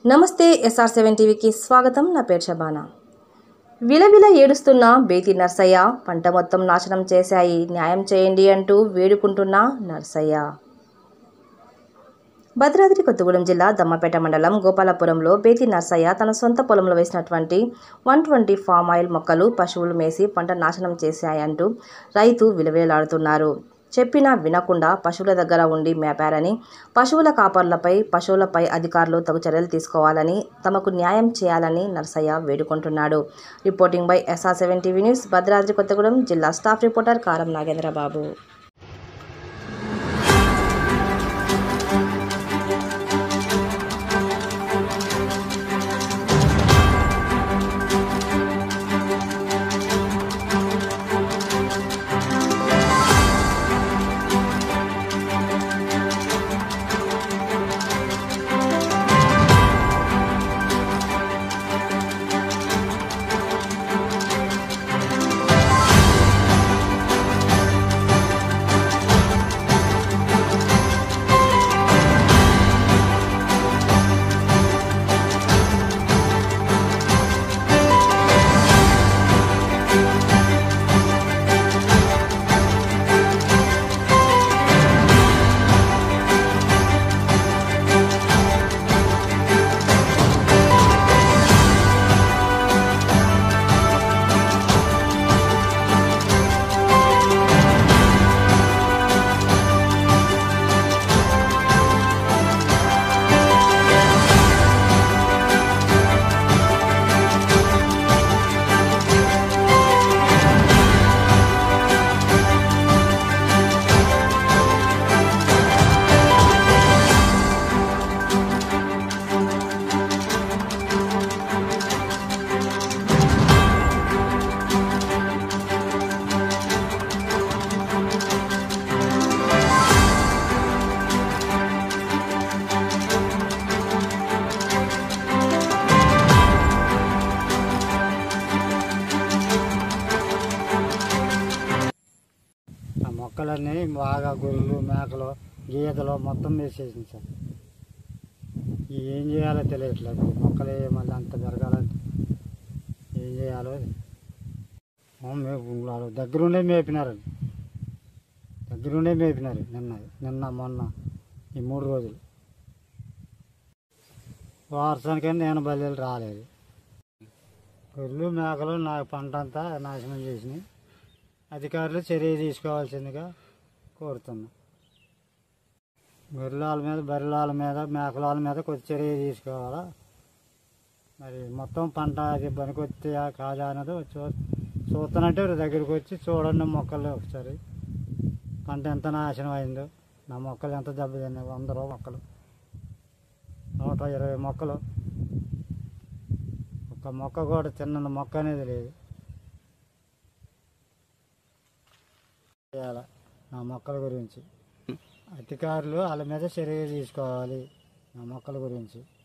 నమస్తే SR seven టీవీకి స్వాగతం నా పేరు షబానా విలవిల ఏడుస్తున్న బేతి నర్సయ్య పంట మొత్తం నాశనం చేశాయి న్యాయం చేయండి అంటూ వేడుకుంటున్న నర్సయ్య భద్రాద్రి కొత్తగూడెం జిల్లా దమ్మపేట మండలం గోపాలపురంలో బేతి నర్సయ్య తన సొంత పొలంలో వేసినటువంటి వన్ ట్వంటీ ఫామ్ ఆయిల్ మొక్కలు పశువులు మేసి పంట నాశనం చేశాయంటూ రైతు విలవిలాడుతున్నారు చెప్పినా వినకుండా పశువుల దగ్గర ఉండి మేపారని పశువుల కాపర్లపై పశువులపై అధికారులు తగు చర్యలు తీసుకోవాలని తమకు న్యాయం చేయాలని నర్సయ్య వేడుకుంటున్నాడు reporting by SR seven TV news Bhadradri Kothagudem జిల్లా స్టాఫ్ రిపోర్టర్ కారం నాగేంద్రబాబు ఆ మొక్కలన్నీ బాగా గొర్రెలు మేకలు గీతలు మొత్తం వేసేసింది సార్ ఇవి ఏం చేయాలో తెలియట్లేదు ఈ మొక్కలు మళ్ళీ అంత పెరగాలంటే ఏం చేయాలో ఆ, మేపు వాళ్ళు దగ్గరుండే మేపినారండి దగ్గరుండే మేపినారు నిన్న నిన్న మొన్న ఈ మూడు రోజులు వర్షానికని నేను బయలుదేరి రాలేదు గొర్రెలు మేకలు నా పంట అంతా నాశనం చేసినాయి అధికారులు చర్య తీసుకోవాల్సిందిగా కోరుతున్నా గొర్రెల మీద బర్రెల మీద మేకల మీద కొద్ది చర్య తీసుకోవాలా మరి మొత్తం పంట అది పనికొస్తే కాదా అన్నది చూ చూస్తానంటే దగ్గరికి వచ్చి చూడండి మొక్కలు ఒకసారి పంట ఎంత నాశనం అయిందో నా మొక్కలు ఎంత దెబ్బతిన్నాయి వందరో మొక్కలు నూట ఇరవై మొక్కలు ఒక మొక్క కూడా చిన్న మొక్క అనేది లేదు చేయాల నా మొక్కల గురించి అధికారులు వాళ్ళ మీద చర్య తీసుకోవాలి నా మొక్కల గురించి